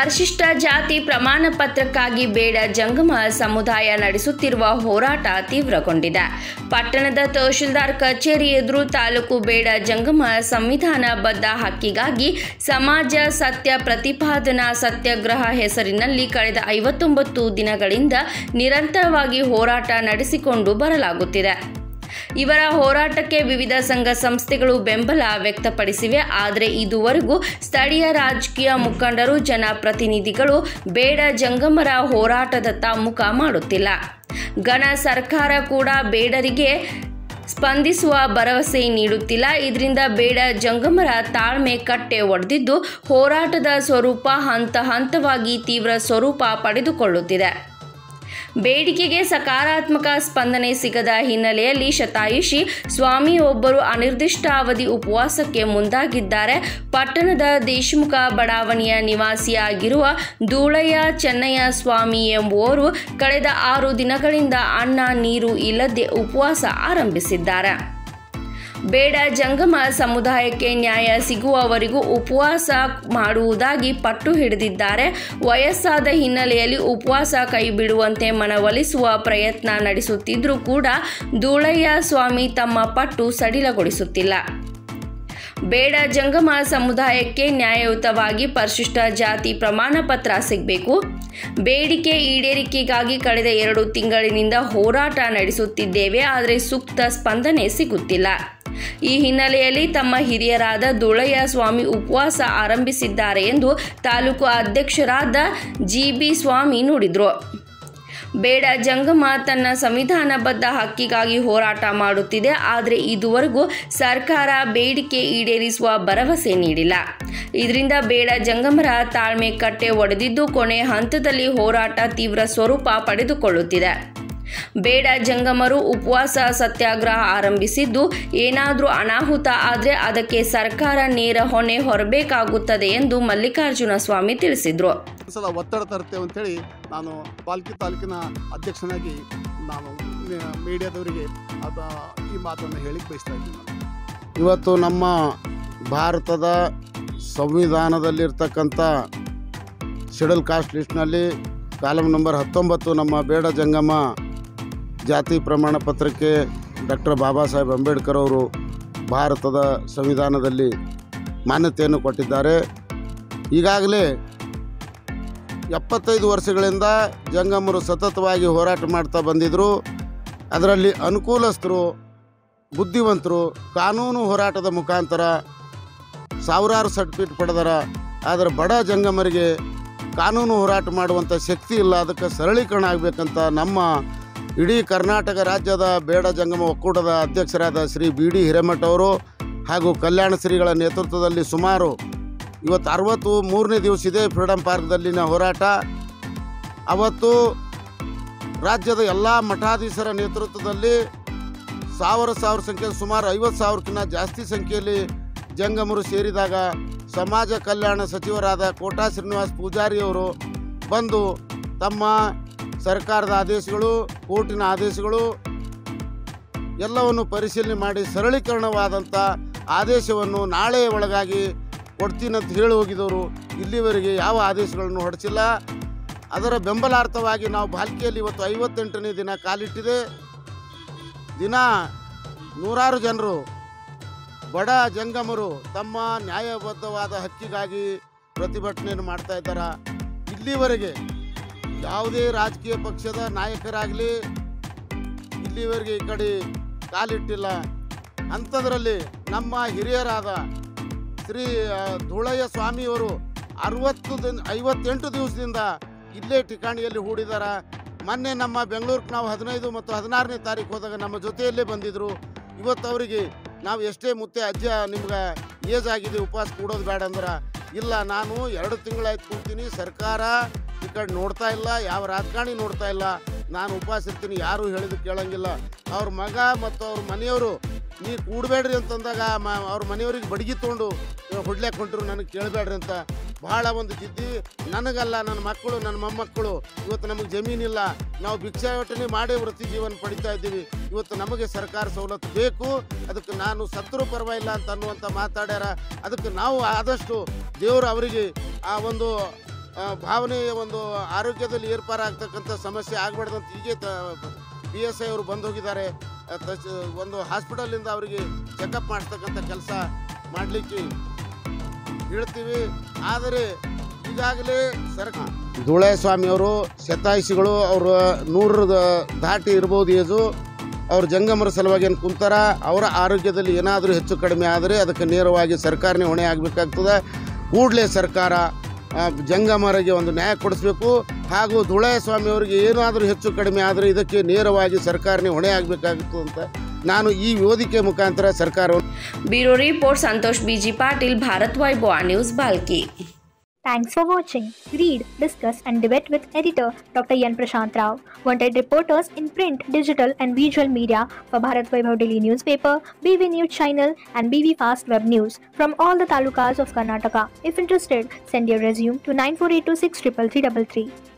ಪರಿಶಿಷ್ಟ ಜಾತಿ ಪ್ರಮಾಣ ಪತ್ರಕ್ಕಾಗಿ ಬೇಡ ಜಂಗಮ ಸಮುದಾಯ ನಡೆಸುತ್ತಿರುವ ಹೋರಾಟ ತೀವ್ರಗೊಂಡಿದೆ ಪಟ್ಟಣದ ತಹಶೀಲ್ದಾರ್ ಕಚೇರಿ ಎದುರು ತಾಲೂಕು ಬೇಡ ಜಂಗಮ ಸಂವಿಧಾನಬದ್ಧ ಹಕ್ಕಿಗಾಗಿ ಸಮಾಜ ಸತ್ಯ ಪ್ರತಿಪಾದನಾ ಸತ್ಯಾಗ್ರಹ ಹೆಸರಿನಲ್ಲಿ ಕಳೆದ ಐವತ್ತೊಂಬತ್ತು ದಿನಗಳಿಂದ ನಿರಂತರವಾಗಿ ಹೋರಾಟ ನಡೆಸಿಕೊಂಡು ಬರಲಾಗುತ್ತಿದೆ ಇವರ ಹೋರಾಟಕ್ಕೆ ವಿವಿಧ ಸಂಘ ಸಂಸ್ಥೆಗಳು ಬೆಂಬಲ ವ್ಯಕ್ತಪಡಿಸಿವೆ ಆದರೆ ಇದುವರೆಗೂ ಸ್ಥಳೀಯ ರಾಜಕೀಯ ಮುಖಂಡರು ಜನಪ್ರತಿನಿಧಿಗಳು ಬೇಡ ಜಂಗಮರ ಹೋರಾಟದತ್ತ ಮುಖ ಮಾಡುತ್ತಿಲ್ಲ ಘನ ಸರ್ಕಾರ ಕೂಡ ಬೇಡರಿಗೆ ಸ್ಪಂದಿಸುವ ಭರವಸೆ ನೀಡುತ್ತಿಲ್ಲ ಇದರಿಂದ ಬೇಡ ಜಂಗಮರ ತಾಳ್ಮೆ ಕಟ್ಟೆ ಒಡೆದಿದ್ದು ಹೋರಾಟದ ಸ್ವರೂಪ ಹಂತ ಹಂತವಾಗಿ ತೀವ್ರ ಸ್ವರೂಪ ಪಡೆದುಕೊಳ್ಳುತ್ತಿದೆ ಬೇಡಿಕೆಗೆ ಸಕಾರಾತ್ಮಕ ಸ್ಪಂದನೆ ಸಿಗದ ಹಿನ್ನೆಲೆಯಲ್ಲಿ ಶತಾಯುಷಿ ಸ್ವಾಮಿಯೊಬ್ಬರು ಅನಿರ್ದಿಷ್ಟಾವಧಿ ಉಪವಾಸಕ್ಕೆ ಮುಂದಾಗಿದ್ದಾರೆ ಪಟ್ಟಣದ ದೇಶಮುಖ ಬಡಾವಣೆಯ ನಿವಾಸಿಯಾಗಿರುವ ಧೂಳಯ್ಯ ಚೆನ್ನಯ್ಯ ಸ್ವಾಮಿ ಎಂಬುವರು ಕಳೆದ ಆರು ದಿನಗಳಿಂದ ಅನ್ನ ನೀರು ಇಲ್ಲದೆ ಉಪವಾಸ ಆರಂಭಿಸಿದ್ದಾರೆ ಬೇಡ ಜಂಗಮ ಸಮುದಾಯಕ್ಕೆ ನ್ಯಾಯ ಸಿಗುವವರೆಗೂ ಉಪವಾಸ ಮಾಡುವುದಾಗಿ ಪಟ್ಟು ಹಿಡಿದಿದ್ದಾರೆ ವಯಸ್ಸಾದ ಹಿನ್ನೆಲೆಯಲ್ಲಿ ಉಪವಾಸ ಕೈಬಿಡುವಂತೆ ಮನವೊಲಿಸುವ ಪ್ರಯತ್ನ ನಡೆಸುತ್ತಿದ್ರೂ ಕೂಡ ಧೂಳಯ್ಯ ಸ್ವಾಮಿ ತಮ್ಮ ಪಟ್ಟು ಸಡಿಲಗೊಳಿಸುತ್ತಿಲ್ಲ ಬೇಡ ಜಂಗಮ ಸಮುದಾಯಕ್ಕೆ ನ್ಯಾಯಯುತವಾಗಿ ಪರಿಶಿಷ್ಟ ಜಾತಿ ಪ್ರಮಾಣ ಪತ್ರ ಸಿಗಬೇಕು ಬೇಡಿಕೆ ಈಡೇರಿಕೆಗಾಗಿ ಕಳೆದ ಎರಡು ತಿಂಗಳಿನಿಂದ ಹೋರಾಟ ನಡೆಸುತ್ತಿದ್ದೇವೆ ಆದರೆ ಸೂಕ್ತ ಸ್ಪಂದನೆ ಸಿಗುತ್ತಿಲ್ಲ ಈ ಹಿನ್ನೆಲೆಯಲ್ಲಿ ತಮ್ಮ ಹಿರಿಯರಾದ ದುಳಯ್ಯ ಸ್ವಾಮಿ ಉಪವಾಸ ಆರಂಭಿಸಿದ್ದಾರೆ ಎಂದು ತಾಲೂಕು ಅಧ್ಯಕ್ಷರಾದ ಜಿ ಬಿ ಸ್ವಾಮಿ ನುಡಿದರು ಬೇಡ ಜಂಗಮ ತನ್ನ ಸಂವಿಧಾನಬದ್ಧ ಹಕ್ಕಿಗಾಗಿ ಹೋರಾಟ ಮಾಡುತ್ತಿದೆ ಆದರೆ ಇದುವರೆಗೂ ಸರ್ಕಾರ ಬೇಡಿಕೆ ಈಡೇರಿಸುವ ಭರವಸೆ ನೀಡಿಲ್ಲ ಇದರಿಂದ ಬೇಡ ಜಂಗಮರ ತಾಳ್ಮೆ ಕಟ್ಟೆ ಒಡೆದಿದ್ದು ಕೊನೆ ಹಂತದಲ್ಲಿ ಹೋರಾಟ ತೀವ್ರ ಸ್ವರೂಪ ಪಡೆದುಕೊಳ್ಳುತ್ತಿದೆ ಬೇಡ ಜಂಗಮರು ಉಪವಾಸ ಸತ್ಯಾಗ್ರಹ ಆರಂಭಿಸಿದ್ದು ಏನಾದರೂ ಅನಾಹುತ ಆದರೆ ಅದಕ್ಕೆ ಸರ್ಕಾರ ನೇರ ಹೊಣೆ ಹೊರಬೇಕಾಗುತ್ತದೆ ಎಂದು ಮಲ್ಲಿಕಾರ್ಜುನ ಸ್ವಾಮಿ ತಿಳಿಸಿದರು ಸಲ ಒತ್ತಡ ತರ್ತೇವೆ ಅಂತೇಳಿ ನಾನು ಪಾಲ್ಕಿ ತಾಲೂಕಿನ ಅಧ್ಯಕ್ಷನಾಗಿ ನಾನು ಮೀಡಿಯಾದವರಿಗೆ ಅದ ಈ ಮಾತನ್ನು ಹೇಳಿಕ್ಕೆ ಬಯಸ್ತಾ ಇದ್ದೀನಿ ನಾನು. ಇವತ್ತು ನಮ್ಮ ಭಾರತದ ಸಂವಿಧಾನದಲ್ಲಿರ್ತಕ್ಕಂಥ ಶೆಡ್ಯೂಲ್ ಕಾಸ್ಟ್ ಲಿಸ್ಟ್ನಲ್ಲಿ ಕಾಲಮ್ ನಂಬರ್ ಹತ್ತೊಂಬತ್ತು ನಮ್ಮ ಬೇಡ ಜಂಗಮ ಜಾತಿ ಪ್ರಮಾಣ ಪತ್ರಕ್ಕೆ ಡಾಕ್ಟರ್ ಬಾಬಾ ಸಾಹೇಬ್ ಅಂಬೇಡ್ಕರ್ ಅವರು ಭಾರತದ ಸಂವಿಧಾನದಲ್ಲಿ ಮಾನ್ಯತೆಯನ್ನು ಕೊಟ್ಟಿದ್ದಾರೆ ಈಗಾಗಲೇ ಎಪ್ಪತ್ತೈದು ವರ್ಷಗಳಿಂದ ಜಂಗಮರು ಸತತವಾಗಿ ಹೋರಾಟ ಮಾಡ್ತಾ ಬಂದಿದ್ದರು ಅದರಲ್ಲಿ ಅನುಕೂಲಸ್ಥರು ಬುದ್ಧಿವಂತರು ಕಾನೂನು ಹೋರಾಟದ ಮುಖಾಂತರ ಸಾವಿರಾರು ಸರ್ಟಿಫಿಕೇಟ್ ಪಡೆದಾರ ಆದರೆ ಬಡ ಜಂಗಮರಿಗೆ ಕಾನೂನು ಹೋರಾಟ ಮಾಡುವಂಥ ಶಕ್ತಿ ಇಲ್ಲ ಅದಕ್ಕೆ ಸರಳೀಕರಣ ಆಗಬೇಕಂತ ನಮ್ಮ ಇಡೀ ಕರ್ನಾಟಕ ರಾಜ್ಯದ ಬೇಡ ಜಂಗಮ ಒಕ್ಕೂಟದ ಅಧ್ಯಕ್ಷರಾದ ಶ್ರೀ ಬಿ ಡಿ ಹಿರೇಮಠ ಅವರು ಹಾಗೂ ಕಲ್ಯಾಣ ಶ್ರೀಗಳ ನೇತೃತ್ವದಲ್ಲಿ ಸುಮಾರು ಇವತ್ತು ಅರವತ್ತು ಮೂರನೇ ದಿವಸ ಇದೆ ಫ್ರೀಡಮ್ ಪಾರ್ಕ್ದಲ್ಲಿನ ಹೋರಾಟ ಅವತ್ತು ರಾಜ್ಯದ ಎಲ್ಲ ಮಠಾಧೀಶರ ನೇತೃತ್ವದಲ್ಲಿ ಸಾವಿರ ಸಾವಿರ ಸಂಖ್ಯೆ ಸುಮಾರು ಐವತ್ತು ಸಾವಿರಕ್ಕಿಂತ ಜಾಸ್ತಿ ಸಂಖ್ಯೆಯಲ್ಲಿ ಜಂಗಮರು ಸೇರಿದಾಗ ಸಮಾಜ ಕಲ್ಯಾಣ ಸಚಿವರಾದ ಕೋಟಾ ಶ್ರೀನಿವಾಸ್ ಪೂಜಾರಿಯವರು ಬಂದು ತಮ್ಮ ಸರ್ಕಾರದ ಆದೇಶಗಳು ಕೋರ್ಟಿನ ಆದೇಶಗಳು ಎಲ್ಲವನ್ನು ಪರಿಶೀಲನೆ ಮಾಡಿ ಸರಳೀಕರಣವಾದಂಥ ಆದೇಶವನ್ನು ನಾಳೆ ಒಳಗಾಗಿ ಕೊಡ್ತೀನಿ ಅಂತ ಹೇಳಿ ಹೋಗಿದವರು ಇಲ್ಲಿವರೆಗೆ ಯಾವ ಆದೇಶಗಳನ್ನು ಹೊರಡಿಸಿಲ್ಲ ಅದರ ಬೆಂಬಲಾರ್ಥವಾಗಿ ನಾವು ಬಾಲ್ಕಿಯಲ್ಲಿ ಇವತ್ತು ಐವತ್ತೆಂಟನೇ ದಿನ ಕಾಲಿಟ್ಟಿದೆ ದಿನ ನೂರಾರು ಜನರು ಬಡ ಜಂಗಮರು ತಮ್ಮ ನ್ಯಾಯಬದ್ಧವಾದ ಹಕ್ಕಿಗಾಗಿ ಪ್ರತಿಭಟನೆಯನ್ನು ಮಾಡ್ತಾ ಇದ್ದಾರೆ ಇಲ್ಲಿವರೆಗೆ ಯಾವುದೇ ರಾಜಕೀಯ ಪಕ್ಷದ ನಾಯಕರಾಗಲಿ ಇಲ್ಲಿವರೆಗೆ ಈ ಕಡೆ ಕಾಲಿಟ್ಟಿಲ್ಲ ಅಂಥದ್ರಲ್ಲಿ ನಮ್ಮ ಹಿರಿಯರಾದ ಶ್ರೀ ಆ, ಧೂಳಯ್ಯ ಸ್ವಾಮಿಯವರು ಅರವತ್ತು ದಿನ ಐವತ್ತೆಂಟು ದಿವಸದಿಂದ ಇಲ್ಲೇ ಠಿಕಾಣಿಯಲ್ಲಿ ಹೂಡಿದಾರ ಮೊನ್ನೆ ನಮ್ಮ ಬೆಂಗಳೂರಿಗೆ ನಾವು ಹದಿನೈದು ಮತ್ತು ಹದಿನಾರನೇ ತಾರೀಕು ಹೋದಾಗ ನಮ್ಮ ಜೊತೆಯಲ್ಲೇ ಬಂದಿದ್ದರು ಇವತ್ತು ಅವರಿಗೆ ನಾವು ಎಷ್ಟೇ ಮುತ್ತೆ ಅಜ್ಜ ನಿಮ್ಗೆ ಏಜ್ ಆಗಿದೆ ಉಪವಾಸ ಕೂಡೋದು ಬೇಡ ಅಂದ್ರೆ ಇಲ್ಲ ನಾನು ಎರಡು ತಿಂಗಳಾಯ್ತು ಕೂಡ್ತೀನಿ ಸರ್ಕಾರ ಈ ಕಡೆ ನೋಡ್ತಾ ಇಲ್ಲ ಯಾವ ರಾಜಕಾರಣಿ ನೋಡ್ತಾ ಇಲ್ಲ ನಾನು ಉಪವಾಸ ಇರ್ತೀನಿ ಯಾರೂ ಹೇಳಿದ್ದು ಕೇಳಂಗಿಲ್ಲ ಅವ್ರ ಮಗ ಮತ್ತು ಅವ್ರ ಮನೆಯವರು ನೀ ಕೂಡಬೇಡ್ರಿ ಅಂತಂದಾಗ ಮ ಅವ್ರ ಮನೆಯವ್ರಿಗೆ ಬಡಗಿ ತೊಗೊಂಡು ಹೊಡ್ಲಿಕ್ಕೆ ಹೊಂಟ್ರು ನನಗೆ ಕೇಳಬೇಡ್ರಿ ಅಂತ ಭಾಳ ಒಂದು ಜಿದ್ದಿ ನನಗಲ್ಲ ನನ್ನ ಮಕ್ಕಳು ನನ್ನ ಮೊಮ್ಮಕ್ಕಳು ಇವತ್ತು ನಮಗೆ ಜಮೀನಿಲ್ಲ ನಾವು ಭಿಕ್ಷಾಟನೆ ಮಾಡೇ ವೃತ್ತಿ ಜೀವನ ಪಡಿತಾ ಇದ್ದೀವಿ ಇವತ್ತು ನಮಗೆ ಸರ್ಕಾರ ಸವಲತ್ತು ಬೇಕು ಅದಕ್ಕೆ ನಾನು ಸತ್ರು ಪರವಾಗಿಲ್ಲ ಅಂತ ಅನ್ನುವಂಥ ಮಾತಾಡ್ಯಾರ ಅದಕ್ಕೆ ನಾವು ಆದಷ್ಟು ದೇವರು ಅವರಿಗೆ ಆ ಒಂದು ಆ, ಭಾವನೆಯ ಒಂದು ಆರೋಗ್ಯದಲ್ಲಿ ಏರ್ಪಾರಾಗ್ತಕ್ಕಂಥ ಸಮಸ್ಯೆ ಆಗಬಾರ್ದಂತ ಹೀಗೆ ತ ಪಿ ಎಸ್ ಐ ಅವರು ಬಂದು ಹೋಗಿದ್ದಾರೆ ಆ, ತಸ್- ಒಂದು ಹಾಸ್ಪಿಟಲಿಂದ ಅವರಿಗೆ ಚೆಕಪ್ ಮಾಡಿಸ್ತಕ್ಕಂಥ ಕೆಲಸ ಮಾಡಲಿಕ್ಕೆ ಹೇಳ್ತೀವಿ ಆದರೆ ಈಗಾಗಲೇ ಸರ್ಕಾರ ಧೂಳೆ ಸ್ವಾಮಿಯವರು ಶತಾಯುಷಿಗಳು ಅವರು ನೂರದ ದಾಟಿ ಇರ್ಬೋದು ಏಜು ಅವ್ರ ಜಂಗಮರ ಸಲುವಾಗಿ ಏನು ಕುಂತಾರ ಅವರ ಆರೋಗ್ಯದಲ್ಲಿ ಏನಾದರೂ ಹೆಚ್ಚು ಕಡಿಮೆ ಆದರೆ ಅದಕ್ಕೆ ನೇರವಾಗಿ ಸರ್ಕಾರನೇ ಹೊಣೆ ಆಗಬೇಕಾಗ್ತದೆ ಕೂಡಲೇ ಸರ್ಕಾರ ಆ, ಜಂಗಮರಿಗೆ ಒಂದು ನ್ಯಾಯ ಕೊಡಿಸ್ಬೇಕು ಹಾಗೂ ಧೂಳೆ ಸ್ವಾಮಿಯವರಿಗೆ ಏನಾದರೂ ಹೆಚ್ಚು ಕಡಿಮೆ ಆದರೆ ಇದಕ್ಕೆ ನೇರವಾಗಿ ಸರ್ಕಾರನೇ ಹೊಣೆ ಆಗಬೇಕಾಗಿತ್ತು ಅಂತ ನಾನು ಈ ವೇದಿಕೆ ಮುಖಾಂತರ ಸರ್ಕಾರವನ್ನು bureau report Santosh B G Patil Bharat Vaibhava news Balki Thanks for watching. Read, discuss, and debate with editor Dr. Yan Prashant Rao. Wanted reporters in print, digital, and visual media for Bharat Vaibhav Daily Newspaper, BV News Channel, and BV Fast Web News from all the talukas of Karnataka. If interested, send your resume to 9482633333.